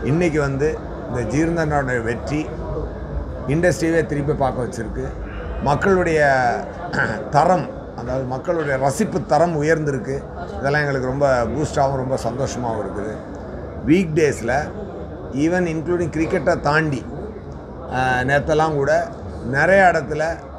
இன்றைக்கி வந்து இந்த ஜீர்ணனோட வெற்றி இண்டஸ்ட்ரியவே திருப்பி பார்க்க வச்சுருக்கு மக்களுடைய தரம் அதாவது மக்களுடைய ரசிப்பு தரம் உயர்ந்திருக்கு இதெல்லாம் எங்களுக்கு ரொம்ப பூஸ்டாகவும் ரொம்ப சந்தோஷமாகவும் இருக்குது வீக் டேஸில் ஈவன் இன்க்ளூடிங் கிரிக்கெட்டை தாண்டி நேற்றெல்லாம் கூட நிறைய இடத்துல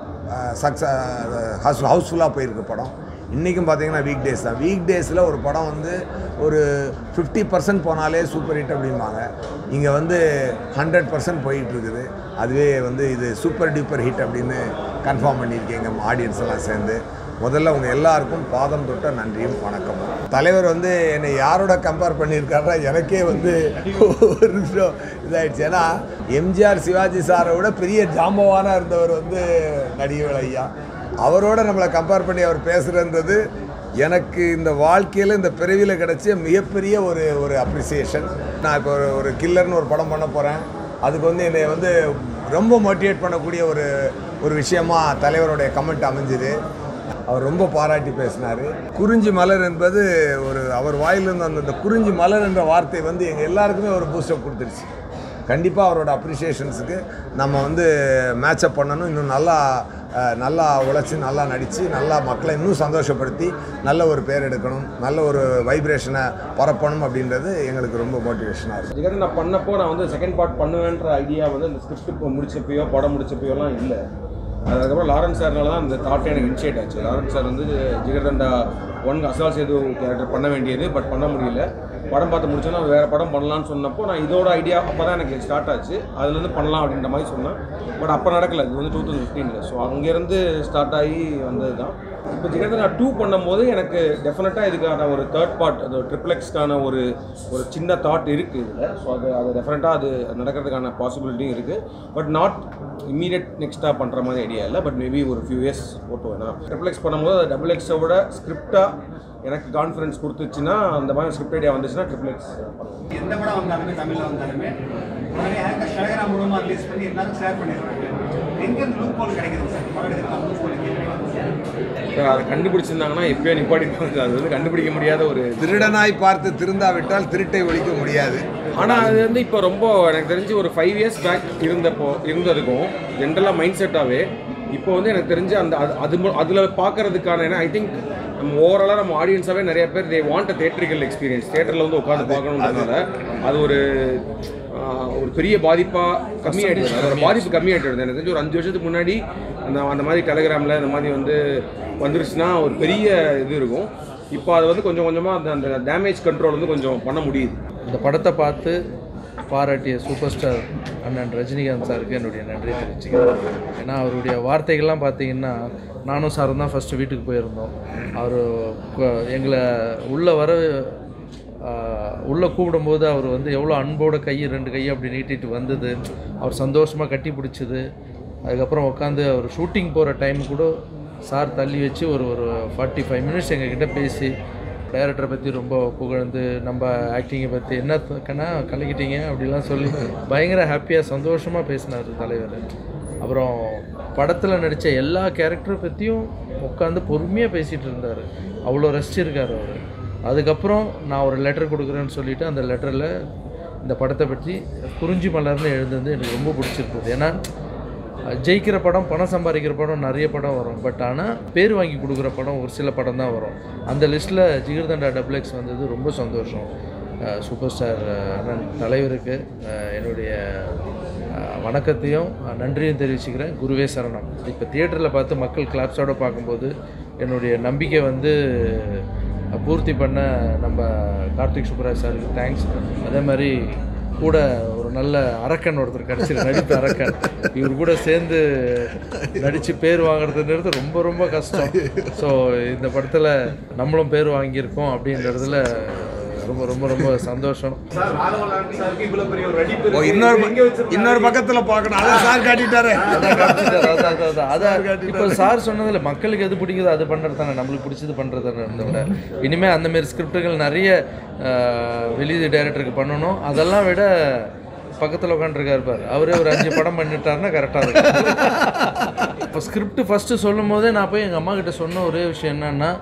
சக்ஸ ஹவுஸ் ஹவுஸ்ஃபுல்லாக போயிருக்கு படம் இன்றைக்கும் பார்த்தீங்கன்னா வீக் டேஸ் தான் வீக் டேஸில் ஒரு படம் வந்து ஒரு ஃபிஃப்டி பர்சன்ட் போனாலே சூப்பர் ஹிட் அப்படிம்பாங்க இங்கே வந்து ஹண்ட்ரட் பர்சன்ட் போயிட்டு இருக்குது அதுவே வந்து இது சூப்பர் டூப்பர் ஹிட் அப்படின்னு கன்ஃபார்ம் பண்ணியிருக்கீங்க ஆடியன்ஸ் எல்லாம் சேர்ந்து முதல்ல உங்கள் எல்லாருக்கும் பாதம் தொட்ட நன்றியும் வணக்கமும் தலைவர் வந்து என்னை யாரோட கம்பேர் பண்ணியிருக்காருன்னா எனக்கே வந்து ஒரு நிமிஷம் இதாயிடுச்சு ஏன்னா எம்ஜிஆர் சிவாஜி சாரை விட பெரிய ஜாம்பவானாக இருந்தவர் வந்து நடிகர் ஐயா அவரோட நம்மளை கம்பேர் பண்ணி அவர் பேசுகிறன்றது எனக்கு இந்த வாழ்க்கையில் இந்த பிறவியில் கிடைச்ச மிகப்பெரிய ஒரு ஒரு அப்ரிசியேஷன் நான் இப்போ ஒரு ஒரு கில்லர்னு ஒரு படம் பண்ண போகிறேன் அதுக்கு வந்து என்னை வந்து ரொம்ப மோட்டிவேட் பண்ணக்கூடிய ஒரு ஒரு விஷயமா தலைவருடைய கமெண்ட் அமைஞ்சுது அவர் ரொம்ப பாராட்டி பேசினார் குறிஞ்சி மலர் என்பது ஒரு அவர் வாயிலிருந்து அந்த அந்த குறிஞ்சி மலர் என்ற வார்த்தை வந்து எங்கள் எல்லாருக்குமே ஒரு பூஸ்டப் கொடுத்துருச்சு கண்டிப்பாக அவரோட அப்ரிசியேஷன்ஸுக்கு நம்ம வந்து மேட்சப் பண்ணணும் இன்னும் நல்லா அஹ், நல்லா உழைச்சி நல்லா நடித்து நல்லா மக்களை இன்னும் சந்தோஷப்படுத்தி நல்ல ஒரு பேர் எடுக்கணும் நல்ல ஒரு வைப்ரேஷனை பரப்பணும் அப்படின்றது எங்களுக்கு ரொம்ப மோட்டிவேஷனாக இருக்கும் இதுக்காக நான் பண்ணப்போ நான் வந்து செகண்ட் பார்ட் பண்ணுவேன்ற ஐடியா வந்து இந்த ஸ்கிரிப்ட் இப்போ முடிச்சப்பயோ படம் முடிச்சப்பயோலாம் இல்லை அதுக்கப்புறம் லாரன்ஸ் சார்னால தான் அந்த தாட்டே எனக்கு இனிஷியேட் ஆச்சு லாரன்ஸ் சார் வந்து Jigarthanda one assault Sethu character பண்ண வேண்டியது பட் பண்ண முடியல படம் பார்த்து முடிச்சோன்னா வேறு படம் பண்ணலாம்னு சொன்னப்போ நான் இதோட ஐடியா அப்போ தான் எனக்கு ஸ்டார்ட் ஆச்சு அதுலேருந்து பண்ணலாம் அப்படின்ற மாதிரி சொன்னேன் பட் அப்போ நடக்கல இது வந்து டூ தௌசண்ட் ஃபிஃப்டீனில் ஸோ அங்கேருந்து ஸ்டார்ட் ஆகி வந்தது தான் இப்போ ஜிகர்தண்டா டூ பண்ணும்போது எனக்கு டெஃபினட்டாக இதுக்கான ஒரு தேர்ட் பார்ட் அது ட்ரிப்ளெக்ஸ்க்கான ஒரு ஒரு சின்ன தாட் இருக்குது இதில் ஸோ அது அது டெஃபினட்டாக அது நடக்கிறதுக்கான பாசிபிலிட்டியும் இருக்குது பட் நாட் இம்மீடியட் நெக்ஸ்ட்டாக பண்ணுற மாதிரி ஐடியா இல்லை பட் மேபி ஒரு ஃபியூ இயர்ஸ் போட்டு வேணாம் ட்ரிபிள் எக்ஸ் பண்ணும்போது அது டபுள் எக்ஸோட ஸ்கிரிப்டாக எனக்கு கான்ஃபிடன்ஸ் கொடுத்துச்சுன்னா அந்த மாதிரி ஸ்கிரிப்ட் ஐடியா வந்துச்சுன்னா ட்ரிபிள் எக்ஸ் எந்த படம் வந்தாலுமே தமிழில் வந்தாலுமே உடனே ஆங்கர் டெலகிராம் மூலமாக ரிலீஸ் பண்ணி எல்லாரும் ஷேர் பண்ணிடுறாங்க எங்கேருந்து லூப் கோல் கிடைக்குது சார் படம் எடுக்கலாம் லூப் கோல் அதை கண்டுபிடிச்சிருந்தாங்கன்னா எப்பயோ நிப்பாட்டிப்பாங்க அது வந்து கண்டுபிடிக்க முடியாத ஒரு திருடனாய் பார்த்து திருந்தாவிட்டால் திருட்டை ஒழிக்க முடியாது ஆனால் அது வந்து இப்போ ரொம்ப எனக்கு தெரிஞ்சு ஒரு ஃபைவ் இயர்ஸ் பேக் இருந்தப்போ இருந்ததுக்கும் ஜென்ரலாக மைண்ட் செட்டாகவே இப்போ வந்து எனக்கு தெரிஞ்சு அந்த அது அது மு- அதில் பார்க்கறதுக்கான ஏன்னா ஐ திங்க் நம்ம ஓவராலாக நம்ம ஆடியன்ஸாகவே நிறைய பேர் they want a theatrical experience தேட்டரில் வந்து உட்காந்து பார்க்கணுன்றதுனால அது ஒரு ஆஹ், ஒரு பெரிய பாதிப்பாக கம்மியாயிடுது அதோட பாதிப்பு கம்மியாயிட்டு எனக்கு தெரிஞ்சு ஒரு அஞ்சு வருஷத்துக்கு முன்னாடி அந்த அந்த மாதிரி டெலகிராமில் இந்த மாதிரி வந்து வந்துருச்சுன்னா ஒரு பெரிய இது இருக்கும் இப்போ அது வந்து கொஞ்சம் கொஞ்சமாக அந்த அந்த டேமேஜ் கண்ட்ரோல் வந்து கொஞ்சம் பண்ண முடியுது இந்த படத்தை பார்த்து பாராட்டிய சூப்பர் ஸ்டார் அண்ணன் ரஜினிகாந்த் சாருக்கு என்னுடைய நன்றி தெரிவிச்சுக்கிறேன் ஏன்னா அவருடைய வார்த்தைகள்லாம் பார்த்தீங்கன்னா நானும் சாரும் தான் ஃபஸ்ட்டு வீட்டுக்கு போயிருந்தோம் அவர் எங்களை உள்ளே வர ஆஹ், உள்ளே கூப்பிடும்போது அவர் வந்து எவ்வளோ அன்போட கையை ரெண்டு கையை அப்படி நீட்டிட்டு வந்தது அவர் சந்தோஷமாக கட்டி பிடிச்சது அதுக்கப்புறம் உட்காந்து அவர் ஷூட்டிங் போகிற டைம் கூட சார் தள்ளி வச்சு ஒரு ஒரு ஃபார்ட்டி ஃபைவ் மினிட்ஸ் எங்ககிட்ட பேசி டைரக்டரை பற்றி ரொம்ப புகழ்ந்து நம்ம ஆக்டிங்கை பற்றி என்ன த- கண்ணா கலக்கிட்டீங்க அப்படிலாம் சொல்லி பயங்கர ஹாப்பியாக சந்தோஷமாக பேசினார் தலைவர் அப்புறம் படத்தில் நடித்த எல்லா கேரக்டரை பற்றியும் உட்காந்து பொறுமையாக பேசிகிட்டு இருந்தார் அவ்வளோ ரசிச்சிருக்கார் அவர் அதுக்கப்புறம் நான் ஒரு லெட்டர் கொடுக்குறேன்னு சொல்லிவிட்டு அந்த லெட்டரில் இந்த படத்தை பற்றி குறிஞ்சி மலர்னு எழுதுனது எனக்கு ரொம்ப பிடிச்சிருந்தது ஏன்னா ஜெயிக்கிற படம் பணம் சம்பாதிக்கிற படம் நிறைய படம் வரும் பட் ஆனால் பேர் வாங்கி கொடுக்குற படம் ஒரு சில படம் தான் வரும் அந்த லிஸ்ட்டில் ஜிகர்தண்டா டபுள் எக்ஸ் வந்தது ரொம்ப சந்தோஷம் அஹ் சூப்பர் ஸ்டார் அஹ், அண்ணன் தலைவருக்கு அஹ், என்னுடைய அஹ், வணக்கத்தையும் அஹ், நன்றியும் தெரிவிச்சுக்கிறேன் குருவே சரணம் இப்போ தியேட்டரில் பார்த்து மக்கள் கிளாப்ஸோடு பார்க்கும்போது என்னுடைய நம்பிக்கை வந்து அஹ், பூர்த்தி பண்ண நம்ம கார்த்திக் சுப்ராஜ் சாருக்கு தேங்க்ஸ் அதே மாதிரி கூட ஒரு நல்ல அரக்கன் ஒருத்தர் கிடச்சிரு நடிப்பு அரக்கன் இவர் கூட சேர்ந்து நடித்து பேர் வாங்குறதுன்றது ரொம்ப ரொம்ப கஷ்டம் ஸோ இந்த படத்தில் நம்மளும் பேர் வாங்கியிருக்கோம் அப்படின்றதுல ரொம்ப ரொம்ப ரொம்ப சந்தோஷம் சார் ராகவன் சாருக்கு இவ்வளோ பெரிய ஒரு நடிப்பு ஓ இருக்கு. இன்னொரு எங்க வச்சிருக்காரு? இன்னொரு பக்கத்தில் பார்க்கணும் அதான் சார் காட்டிட்டாரு அதான் காமிச்சிட்டாரு, அதான், அதான், அதான். அதான் இப்போ சார் சொன்னதில் மக்களுக்கு எது பிடிக்குதோ அது பண்ணுறது தானே நம்மளுக்கு பிடிச்சது பண்ணுறது தானே விட இனிமேல் அந்த மாதிரி ஸ்கிரிப்டுகள் நிறைய ஆஹ், வெளி டைரக்டருக்கு பண்ணணும் அதெல்லாம் விட பக்கத்தில் உட்காந்துருக்காரு பாரு அவரே ஒரு அஞ்சு படம் பண்ணிட்டாருன்னா கரெக்டாக இருக்கும் இப்போ ஸ்கிரிப்ட் ஃபஸ்ட்டு சொல்லும் போதே நான் போய் எங்கள் அம்மா கிட்ட சொன்ன ஒரே விஷயம் என்னன்னா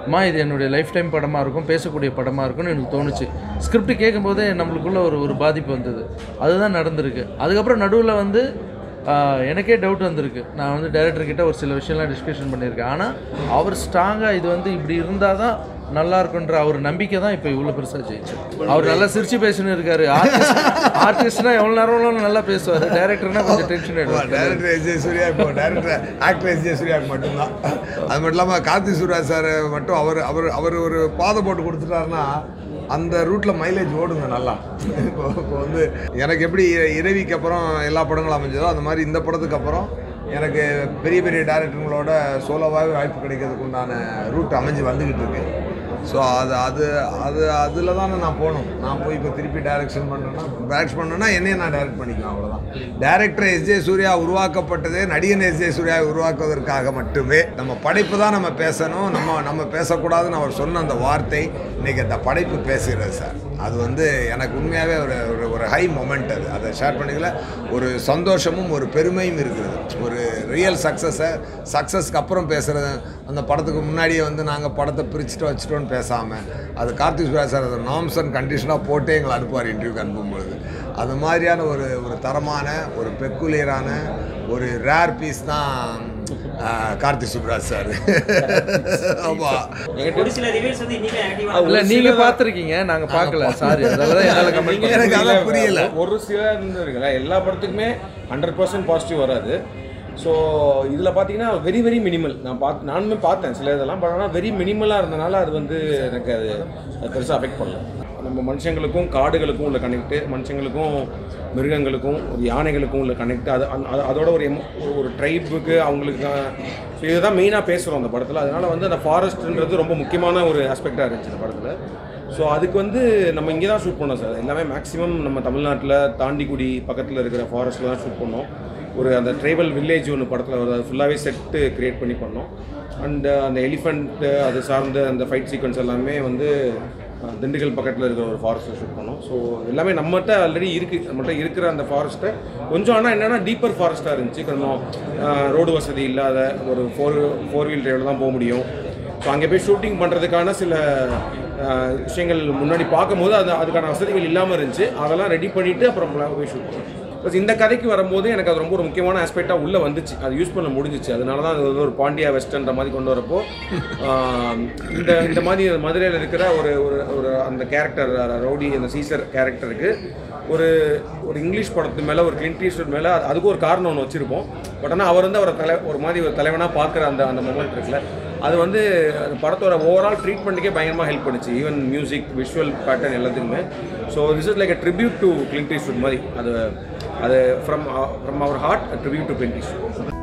அம்மா இது என்னுடைய லைஃப் டைம் படமாக இருக்கும் பேசக்கூடிய படமாக இருக்கும்னு எனக்கு தோணுச்சு ஸ்கிரிப்ட் கேட்கும்போதே நம்மளுக்குள்ள ஒரு ஒரு பாதிப்பு வந்தது அதுதான் நடந்திருக்கு அதுக்கப்புறம் நடுவில் வந்து ஆஹ், எனக்கே டவுட் வந்திருக்கு நான் வந்து டைரக்டர் கிட்ட ஒரு சில விஷயம்லாம் டிஸ்கஷன் பண்ணியிருக்கேன் ஆனால் அவர் ஸ்ட்ராங்காக இது வந்து இப்படி இருந்தால் தான் நல்லா இருக்குன்ற அவர் நம்பிக்கை தான் இப்போ இவ்வளோ பெருசாக ஜெயிச்சு அவர் நல்லா சிரிச்சு பேசின்னு இருக்காரு ஆர்டிஸ்ட் ஆர்டிஸ்ட்னா எவ்வளோ நேரம் நல்லா பேசுவார் டைரக்டர்னா கொஞ்சம் டென்ஷன் ஆகிடுவார் டேரக்டர் எஸ் ஜே சூர்யா இப்போ டேரக்டர் ஆக்டர் எஸ் ஜே சூர்யாவுக்கு மட்டும்தான் அது மட்டும் இல்லாமல் கார்த்தி சூர்யா சார் மட்டும் அவர் அவர் அவர் ஒரு பாதை போட்டு கொடுத்துட்டாருன்னா அந்த ரூட்டில் மைலேஜ் ஓடுங்க நல்லா இப்போ இப்போ வந்து எனக்கு எப்படி இ- இரவிக்கு அப்புறம் எல்லா படங்களும் அமைஞ்சதோ அந்த மாதிரி இந்த படத்துக்கு அப்புறம் எனக்கு பெரிய பெரிய டேரக்டருங்களோட சோலோவாகவே வாய்ப்பு கிடைக்கிறதுக்கு உண்டான ரூட் அமைஞ்சு வந்துக்கிட்டு இருக்கு ஸோ அது அது அது அதில் தானே நான் போகணும் நான் போய் இப்போ திருப்பி டைரக்ஷன் பண்ணுறேன்னா டைரக்ட் பண்ணேன்னா என்னையே நான் டைரக்ட் பண்ணிக்கலாம் அவ்வளோதான் டேரக்டர் எஸ் ஜே சூர்யா உருவாக்கப்பட்டதே நடிகன் எஸ் ஜே சூர்யா உருவாக்குவதற்காக மட்டுமே நம்ம படைப்பு தான் நம்ம பேசணும் நம்ம நம்ம பேசக்கூடாதுன்னு அவர் சொன்ன அந்த வார்த்தை இன்னைக்கு அந்த படைப்பு பேசுகிறது சார் அது வந்து எனக்கு உண்மையாகவே ஒரு ஒரு ஒரு ஹை மொமெண்ட் அது அதை ஷேர் பண்ணிக்கல ஒரு சந்தோஷமும் ஒரு பெருமையும் இருக்குது ஒரு ரியல் சக்ஸஸை சக்ஸஸ்க்கு அப்புறம் பேசுகிறது அந்த படத்துக்கு முன்னாடியே வந்து நாங்கள் படத்தை பிரிச்சுட்டு வச்சுட்டோன்னு பேசாமல் அது கார்த்திக் சுரா சார் அதை நார்ம்ஸ் அண்ட் கண்டிஷனாக போட்டே எங்களை அனுப்புவார் இன்டர்வியூக்கு அனுப்பும்பொழுது அது மாதிரியான ஒரு ஒரு தரமான ஒரு பெக்குலியரான ஒரு ரேர் பீஸ் தான் ஆஹ், கார்த்திக் சுப்ராஜ் சார் ஆமாம் ஒரு சில ரிவ்யூஸ் வந்து இன்னுமே ஆக்டிவா இல்லை நீங்கள் பார்த்துருக்கீங்க நாங்கள் பார்க்கல சாரி அதனால தான் என்னால் கமெண்ட் நீங்க எனக்கு அதான் புரியல. ஒரு சில இருந்து இருக்குல்ல எல்லா படத்துக்குமே ஹண்ட்ரட் பர்சன்ட் பாசிட்டிவ் வராது ஸோ இதில் பார்த்தீங்கன்னா வெரி வெரி மினிமல் நான் பார்த்து நானுமே பார்த்தேன் சில இதெல்லாம் பட் ஆனால் வெரி மினிமலாக இருந்தனால அது வந்து எனக்கு அது அது பெருசாக அஃபெக்ட் பண்ணல நம்ம மனுஷங்களுக்கும் காடுகளுக்கும் உள்ள கனெக்ட் மனுஷங்களுக்கும் மிருகங்களுக்கும் ஒரு யானைகளுக்கும் உள்ள கனெக்ட் அது அந்த- அது- அதோட ஒரு எமோ ஒரு ட்ரைபுக்கு அவங்களுக்கு ஸோ இதுதான் மெயினாக பேசுகிறோம் அந்த படத்தில் அதனால் வந்து அந்த ஃபாரஸ்ட்ன்றது ரொம்ப முக்கியமான ஒரு ஆஸ்பெக்டாக இருந்துச்சு இந்த படத்தில் ஸோ அதுக்கு வந்து நம்ம இங்கே தான் ஷூட் பண்ணோம் சார் எல்லாமே மேக்ஸிமம் நம்ம தமிழ்நாட்டில் தாண்டிக்குடி பக்கத்தில் இருக்கிற ஃபாரஸ்ட்டில் தான் ஷூட் பண்ணோம் ஒரு அந்த ட்ரைபல் வில்லேஜ் ஒன்று படத்தில் வருது அது ஃபுல்லாகவே செட்டு க்ரியேட் பண்ணி பண்ணோம் அண்ட் அந்த எலிஃபண்ட்டு அது சார்ந்த அந்த ஃபைட் சீக்வன்ஸ் எல்லாமே வந்து அஹ், திண்டுக்கல் பக்கத்தில் இருக்கிற ஒரு ஃபாரஸ்ட்டில் ஷூட் பண்ணோம் ஸோ எல்லாமே நம்மகிட்ட ஆல்ரெடி இருக்குது நம்மகிட்ட இருக்கிற அந்த ஃபாரஸ்ட்டை கொஞ்சம் ஆனால் என்னென்னா டீப்பர் ஃபாரஸ்ட்டாக இருந்துச்சு கொஞ்சம் ரோடு வசதி இல்லாத ஒரு ஃபோர் ஃபோர் வீல் டிரைவில் தான் போக முடியும் ஸோ அங்கே போய் ஷூட்டிங் பண்ணுறதுக்கான சில அஹ், விஷயங்கள் முன்னாடி பார்க்கும்போது அது அதுக்கான வசதிகள் இல்லாமல் இருந்துச்சு அதெல்லாம் ரெடி பண்ணிவிட்டு அப்புறம் போய் ஷூட் பண்ணோம் ப்ளஸ் இந்த கதைக்கு வரும்போது எனக்கு அது ரொம்ப ஒரு முக்கியமான ஆஸ்பெக்டாக உள்ளே வந்துச்சு அது யூஸ் பண்ண முடிஞ்சிச்சு அதனால தான் அது வந்து ஒரு பாண்டியா வெஸ்டர்ன்ற மாதிரி கொண்டு வரப்போ ஆஹ், இந்த இந்த மாதிரி மதுரையில் இருக்கிற ஒரு ஒரு ஒரு அந்த கேரக்டர் ரவுடி அந்த சீசர் கேரக்டருக்கு ஒரு ஒரு இங்கிலீஷ் படத்து மேலே ஒரு கிளின்ட் ஈஸ்வர்ட் மேலே அது அதுக்கு ஒரு காரணம் ஒன்று வச்சுருப்போம் பட் ஆனால் அவர் வந்து அவரை தலை ஒரு மாதிரி ஒரு தலைவனாக பார்க்குற அந்த அந்த மொமெண்ட் இருக்குல்ல அது வந்து அந்த படத்தோட ஓவரால் ட்ரீட்மெண்ட்டுக்கே பயங்கரமாக ஹெல்ப் பண்ணுச்சு ஈவன் மியூசிக் விஷுவல் பேட்டர்ன் எல்லாத்துக்குமே so this is like a tribute to Clint Eastwood மாதிரி அது அது ஃப்ரம் ஃப்ரம் அவர் ஹார்ட் ட்ரிபியூட் டு கிளின்ட் ஈஸ்வர்ட்